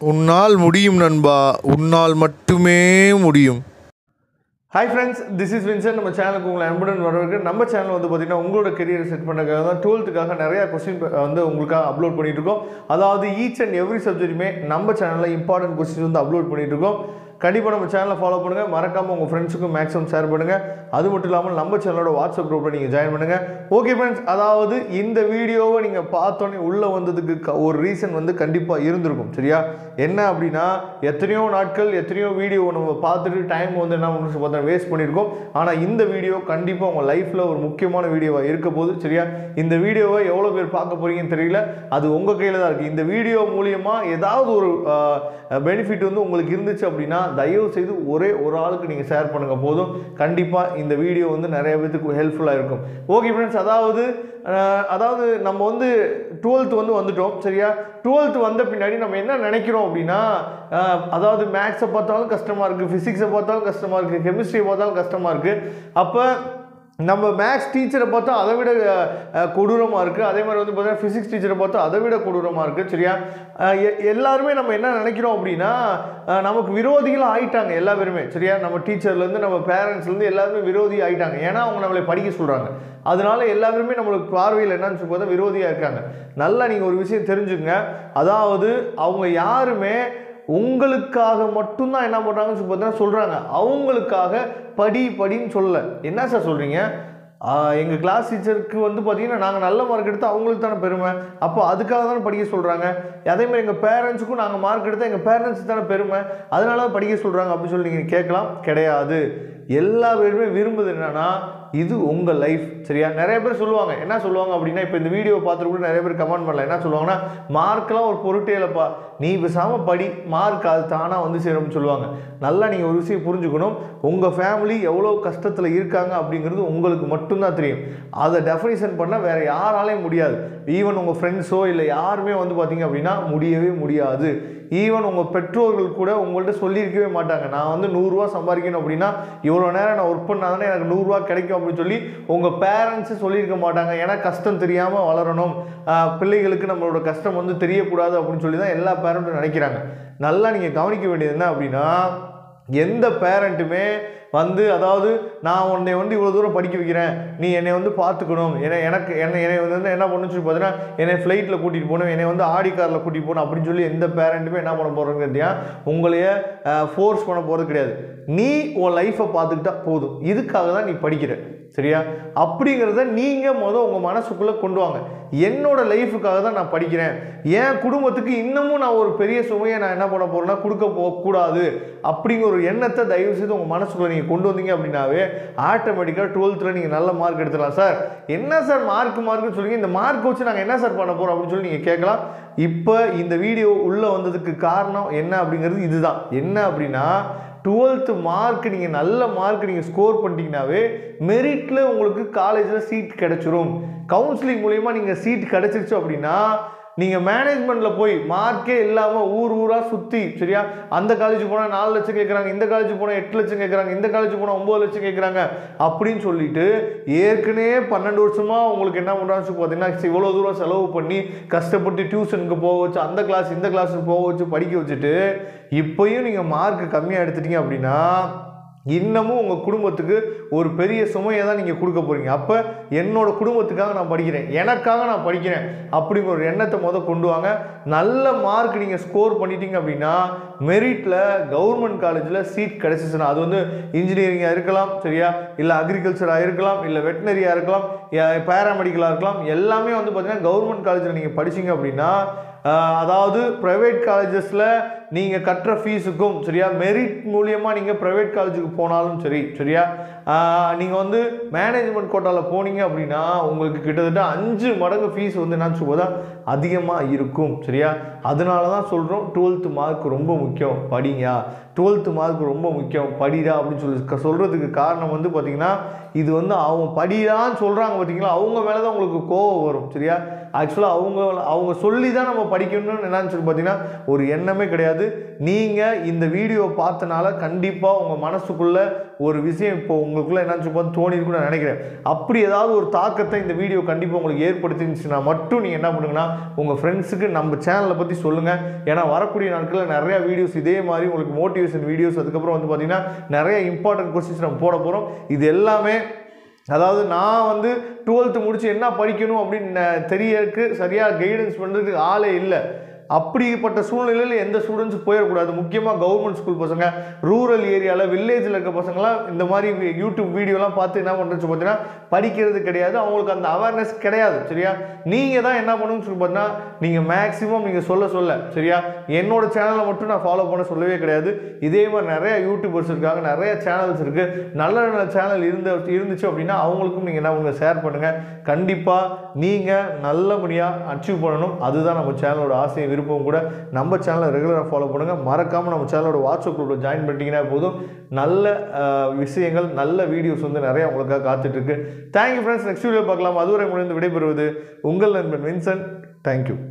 உன்னால் முடியும் நண்பா உன்னால் மட்டுமே முடியும் hi friends this is Vinson நம்ம சேனலுக்கு உங்களை அன்புடன் வரவேற்கு நம்ம சேனல் வந்து பார்த்தீங்கன்னா உங்களோட கெரியரை செட் பண்ணுறதுக்காக தான் டுவெல்த்துக்காக நிறையா கொஸ்டின் வந்து உங்களுக்காக அப்லோட் பண்ணிட்டு இருக்கோம் அதாவது ஈச் அண்ட் எவ்ரி சப்ஜெக்ட்டுமே நம்ம சேனலில் இம்பார்ட்டன்ட் கொஸ்டின் வந்து அப்லோட் பண்ணிட்டு இருக்கோம் கண்டிப்பாக நம்ம சேனலை ஃபாலோ பண்ணுங்கள் மறக்காமல் உங்கள் ஃப்ரெண்ட்ஸுக்கும் மேக்ஸிமம் ஷேர் பண்ணுங்கள் அது மட்டும் இல்லாமல் நம்ம சேனலோட வாட்ஸ்அப் குரூப்பில் நீங்கள் ஜாயின் பண்ணுங்கள் ஓகே ஃப்ரெண்ட்ஸ் அதாவது இந்த வீடியோவை நீங்கள் பார்த்தோன்னே உள்ளே வந்ததுக்கு க- ஒரு ரீசன் வந்து கண்டிப்பாக இருந்திருக்கும் சரியா என்ன அப்படின்னா எத்தனையோ நாட்கள் எத்தனையோ வீடியோ நம்ம பார்த்துட்டு டைம் வந்து என்ன பண்ணு பார்த்தா வேஸ்ட் பண்ணியிருக்கோம் ஆனால் இந்த வீடியோ கண்டிப்பாக உங்கள் லைஃப்பில் ஒரு முக்கியமான வீடியோவாக இருக்க போகுது சரியா இந்த வீடியோவை எவ்வளோ பேர் பார்க்க போறீங்கன்னு தெரியல அது உங்கள் கையில் தான் இருக்குது இந்த வீடியோ மூலியமாக ஏதாவது ஒரு பெனிஃபிட் வந்து உங்களுக்கு இருந்துச்சு அப்படின்னா தயவு செய்து ஒரே ஒரு ஆளுக்கு நீங்கள் ஷேர் பண்ணுங்க போதும் கண்டிப்பாக இந்த வீடியோ வந்து நிறைய பேத்துக்கு ஹெல்ப்ஃபுல்லாக இருக்கும் ஓகே ஃப்ரெண்ட்ஸ் அதாவது அஹ், அதாவது நம்ம வந்து டுவெல்த் வந்து வந்துட்டோம் சரியா டுவெல்த் வந்த பின்னாடி நம்ம என்ன நினைக்கிறோம் அப்படின்னா அஹ், அதாவது மேக்ஸை பார்த்தாலும் கஷ்டமாக இருக்குது ஃபிசிக்ஸை பார்த்தாலும் கஷ்டமாக இருக்குது கெமிஸ்ட்ரியை பார்த்தாலும் கஷ்டமாக இருக்குது அப்போ நம்ம மேக்ஸ் டீச்சரை பார்த்தா அதை விட கொடூரமாக இருக்குது அதே மாதிரி வந்து பார்த்தீங்கன்னா ஃபிசிக்ஸ் டீச்சரை பார்த்தா அதை விட கொடூரமாக இருக்குது சரியா அஹ் எ- எல்லாருமே நம்ம என்ன நினைக்கிறோம் அப்படின்னா அஹ் நமக்கு விரோதிகள் ஆயிட்டாங்க எல்லா பேருமே சரியா நம்ம டீச்சர்லேருந்து நம்ம பேரண்ட்ஸ்லேருந்து எல்லாருமே விரோதி ஆயிட்டாங்க ஏன்னா அவங்க நம்மளை படிக்க சொல்கிறாங்க அதனால எல்லாருமே நம்மளுக்கு பார்வையில் என்னன்னு சொல்லி பார்த்தா விரோதியாக இருக்காங்க நல்லா நீங்கள் ஒரு விஷயம் தெரிஞ்சுங்க அதாவது அவங்க யாருமே உங்களுக்காக மட்டும்தான் என்ன பண்ணுறாங்கன்னு சொல்லி பார்த்தீங்கன்னா சொல்கிறாங்க அவங்களுக்காக படி படின்னு சொல்லல என்ன சார் சொல்கிறீங்க எங்கள் கிளாஸ் டீச்சருக்கு வந்து பார்த்தீங்கன்னா நாங்கள் நல்ல மார்க் எடுத்து அவங்களுக்கு தானே பெருமை அப்போ அதுக்காக தானே படிக்க சொல்கிறாங்க அதேமாதிரி எங்கள் பேரண்ட்ஸுக்கும் நாங்கள் மார்க் எடுத்தால் எங்கள் பேரண்ட்ஸுக்கு தானே பெருமை அதனால தான் படிக்க சொல்கிறாங்க அப்படின்னு சொல்லி நீங்கள் கேட்கலாம் கிடையாது எல்லா பேருமே விரும்புது என்னன்னா இது உங்கள் லைஃப் சரியா நிறைய பேர் சொல்லுவாங்க என்ன சொல்லுவாங்க அப்படின்னா இப்போ இந்த வீடியோவை பார்த்துட்டு கூட நிறைய பேர் கமெண்ட் பண்ணல என்ன சொல்லுவாங்கன்னா மார்க்லாம் ஒரு பொருட்டே இல்லைப்பா நீ பேசாமல் படி மார்க் அது தானாக வந்து சேரும்னு சொல்லுவாங்க நல்லா நீங்கள் ஒரு விஷயம் புரிஞ்சுக்கணும் உங்கள் ஃபேமிலி எவ்வளோ கஷ்டத்தில் இருக்காங்க அப்படிங்கிறது உங்களுக்கு மட்டும்தான் தெரியும் அதை டெஃபினிஷன் பண்ண வேறு யாராலையும் முடியாது ஈவன் உங்கள் ஃப்ரெண்ட்ஸோ இல்லை யாருமே வந்து பார்த்தீங்க அப்படின்னா முடியவே முடியாது ஈவன் உங்கள் பெற்றோர்கள் கூட உங்கள்கிட்ட சொல்லியிருக்கவே மாட்டாங்க நான் வந்து நூறுரூவா சம்பாதிக்கணும் அப்படின்னா இவ்வளோ நேரம் நான் ஒர்க் பண்ணாதானே எனக்கு நூறுரூவா கிடைக்கும் அப்படின்னு சொல்லி உங்கள் பேரண்ட்ஸு சொல்லியிருக்க மாட்டாங்க ஏன்னா கஷ்டம் தெரியாமல் வளரணும் ஆஹ் பிள்ளைகளுக்கு நம்மளோட கஷ்டம் வந்து தெரியக்கூடாது அப்படின்னு சொல்லி தான் எல்லா பேரண்ட்டும் நினைக்கிறாங்க நல்லா நீங்கள் கவனிக்க வேண்டியது என்ன அப்படின்னா எந்த பேரண்ட்டுமே வந்து அதாவது நான் உன்னை வந்து இவ்வளோ தூரம் படிக்க வைக்கிறேன் நீ என்னை வந்து பார்த்துக்கணும் ஏன்னா எனக்கு என்னை என்னை வந்து என்ன பண்ணுச்சு பார்த்தீங்கன்னா என்னை ஃப்ளைட்டில் கூட்டிகிட்டு போகணும் என்னை வந்து ஆடி காரில் கூட்டிகிட்டு போகணும் அப்படின்னு சொல்லி எந்த பேரண்ட்டுமே என்ன பண்ண போகிறோங்க கேட்டியா உங்களைய ஃபோர்ஸ் பண்ண போகிறது கிடையாது நீ உன் லைஃப்பை பார்த்துக்கிட்டா போதும் இதுக்காக தான் நீ படிக்கிற சரியா அப்படிங்கிறத நீங்கள் முதல் உங்கள் மனசுக்குள்ளே கொண்டு வாங்க என்னோட லைஃபுக்காக தான் நான் படிக்கிறேன் என் குடும்பத்துக்கு இன்னமும் நான் ஒரு பெரிய சுமையை நான் என்ன பண்ண போகிறேன்னா கொடுக்க போகக்கூடாது அப்படிங்கிற ஒரு எண்ணத்தை தயவு செய்து உங்கள் மனசுக்குள்ளே நீங்கள் கொண்டு வந்தீங்க அப்படின்னாவே ஆட்டோமேட்டிக்காக டுவெல்த்தில் நீங்கள் நல்ல மார்க் எடுத்துடலாம் சார் என்ன சார் மார்க் மார்க்னு சொல்லுங்க இந்த மார்க் வச்சு நாங்கள் என்ன சார் பண்ண போகிறோம் அப்படின்னு சொல்லி நீங்கள் கேட்கலாம் இப்போ இந்த வீடியோ உள்ளே வந்ததுக்கு காரணம் என்ன அப்படிங்கிறது இதுதான் என்ன அப்படின்னா டுவெல்த்து மார்க் நீங்கள் நல்ல மார்க் நீங்கள் ஸ்கோர் பண்ணிட்டீங்கனாவே மெரிட்டில் உங்களுக்கு காலேஜில் சீட் கிடைச்சிரும் கவுன்சிலிங் மூலியமாக நீங்கள் சீட் கிடைச்சிருச்சு அப்படின்னா நீங்கள் மேனேஜ்மெண்ட்டில் போய் மார்க்கே இல்லாமல் ஊர் ஊராக சுற்றி சரியா அந்த காலேஜ் போனால் நாலு லட்சம் கேட்குறாங்க இந்த காலேஜ் போனால் எட்டு லட்சம் கேட்குறாங்க இந்த காலேஜ் போனால் ஒம்பது லட்சம் கேட்குறாங்க அப்படின்னு சொல்லிட்டு ஏற்கனவே பன்னெண்டு வருஷமாக உங்களுக்கு என்ன பண்ணுறாங்க பார்த்தீங்கன்னா இவ்வளோ தூரம் செலவு பண்ணி கஷ்டப்பட்டு டியூஷனுக்கு போக வச்சு அந்த கிளாஸ் இந்த கிளாஸுக்கு போக வச்சு படிக்க வச்சுட்டு இப்போயும் நீங்கள் மார்க் கம்மியாக எடுத்துட்டீங்க அப்படின்னா இன்னமும் உங்கள் குடும்பத்துக்கு ஒரு பெரிய சுமையை தான் நீங்கள் கொடுக்க போகிறீங்க அப்போ என்னோட குடும்பத்துக்காக நான் படிக்கிறேன் எனக்காக நான் படிக்கிறேன் அப்படிங்கிற ஒரு எண்ணத்தை முத கொண்டு வாங்க நல்ல மார்க் நீங்கள் ஸ்கோர் பண்ணிட்டீங்க அப்படின்னா மெரிட்டில் கவர்மெண்ட் காலேஜில் சீட் கிடச்சிச்சுன்னா அது வந்து இன்ஜினியரிங்காக இருக்கலாம் சரியா இல்லை அக்ரிகல்ச்சராக இருக்கலாம் இல்லை வெட்டினரியாக இருக்கலாம் பேராமெடிக்கலாக இருக்கலாம் எல்லாமே வந்து பார்த்தீங்கன்னா கவர்மெண்ட் காலேஜில் நீங்கள் படிச்சீங்க அப்படின்னா ஆஹ் அதாவது ப்ரைவேட் காலேஜஸில் நீங்கள் கட்டுற ஃபீஸுக்கும் சரியா மெரிட் மூலியமாக நீங்கள் ப்ரைவேட் காலேஜுக்கு போனாலும் சரி சரியா நீங்கள் வந்து மேனேஜ்மெண்ட் கோட்டாவில் போனீங்க அப்படின்னா உங்களுக்கு கிட்டத்தட்ட அஞ்சு மடங்கு ஃபீஸ் வந்து என்னன்னு சொல்லுவதா அதிகமாக இருக்கும் சரியா அதனால தான் சொல்கிறோம் டுவெல்த்து மார்க் ரொம்ப முக்கியம் படிங்க டுவெல்த்து மார்க் ரொம்ப முக்கியம் படிடா அப்படின்னு சொல்லி க- சொல்றதுக்கு காரணம் வந்து பார்த்தீங்கன்னா இது வந்து அவங்க படிடான்னு சொல்கிறாங்க பார்த்தீங்களா அவங்க மேலே தான் உங்களுக்கு கோவம் வரும் சரியா ஆக்சுவலாக அவங்க அவங்க சொல்லி தான் நம்ம படிக்கணும்னு என்னன்னு சொல்லி பார்த்தீங்கன்னா ஒரு எண்ணமே கிடையாது நீங்கள் இந்த வீடியோ பார்த்தனால கண்டிப்பாக உங்கள் மனசுக்குள்ளே ஒரு விஷயம் இப்போ உங்களுக்குள்ள என்னன்னு சொல்லி பார்த்து தோணி இருக்குன்னு நான் நினைக்கிறேன் அப்படி ஏதாவது ஒரு தாக்கத்தை இந்த வீடியோ கண்டிப்பாக உங்களுக்கு ஏற்படுத்திருந்துச்சுன்னா மட்டும் நீங்கள் என்ன பண்ணுங்கன்னா உங்கள் ஃப்ரெண்ட்ஸுக்கு நம்ம சேனலை பற்றி சொல்லுங்கள் ஏன்னா வரக்கூடிய நாட்களில் நிறைய வீடியோஸ் இதே மாதிரி உங்களுக்கு மோட்டிவேஷன் வீடியோஸ் அதுக்கப்புறம் வந்து பார்த்தீங்கன்னா நிறைய இம்பார்ட்டன்ட் கொஸ்டின்ஸ் நம்ம போட போகிறோம் இது எல்லாமே அதாவது நான் வந்து டுவெல்த்து முடிச்சு என்ன படிக்கணும் அப்படின்னு ந- தெரியறதுக்கு சரியாக கைடன்ஸ் பண்ணுறதுக்கு ஆளே இல்லை அப்படிப்பட்ட சூழ்நிலையில் எந்த ஸ்டூடெண்ட்ஸ் போயிடக்கூடாது முக்கியமாக கவர்மெண்ட் ஸ்கூல் பசங்க ரூரல் ஏரியாவில் வில்லேஜில் இருக்க பசங்களாம் இந்த மாதிரி வி- யூடியூப் வீடியோலாம் பார்த்து என்ன பண்ணுறது பார்த்தீங்கன்னா படிக்கிறது கிடையாது அவங்களுக்கு அந்த அவேர்னஸ் கிடையாது சரியா நீங்கள் தான் என்ன பண்ணணும்னு சொல்லி பார்த்தீங்கன்னா நீங்கள் மேக்ஸிமம் நீங்கள் சொல்ல சொல்ல சரியா என்னோட சேனலை மட்டும் நான் ஃபாலோ பண்ண சொல்லவே கிடையாது இதே மாதிரி நிறைய யூடியூபர்ஸ் இருக்காங்க நிறைய சேனல்ஸ் இருக்குது நல்ல நல்ல சேனல் இருந்த இருந்துச்சு அப்படின்னா அவங்களுக்கும் நீங்கள் என்ன பண்ணுங்க ஷேர் பண்ணுங்கள் கண்டிப்பாக நீங்கள் நல்லபடியாக அச்சீவ் பண்ணணும் அதுதான் நம்ம சேனலோட ஆசை விருப்பம் கூட நம்ம சேனலை ரெகுலராக ஃபாலோ பண்ணுங்கள் மறக்காமல் நம்ம சேனலோட வாட்ஸ்அப் குரூப்பில் ஜாயின் பண்ணிட்டீங்கன்னா போதும் நல்ல அஹ், விஷயங்கள் நல்ல வீடியோஸ் வந்து நிறைய உங்களுக்காக காத்துட்ருக்கு தேங்க்யூ ஃப்ரெண்ட்ஸ் நெக்ஸ்ட் வீடியோ பார்க்கலாம் அதுவரை முடிந்து விடைபெறுவது உங்கள் நண்பன் வின்சென்ட் தேங்க்யூ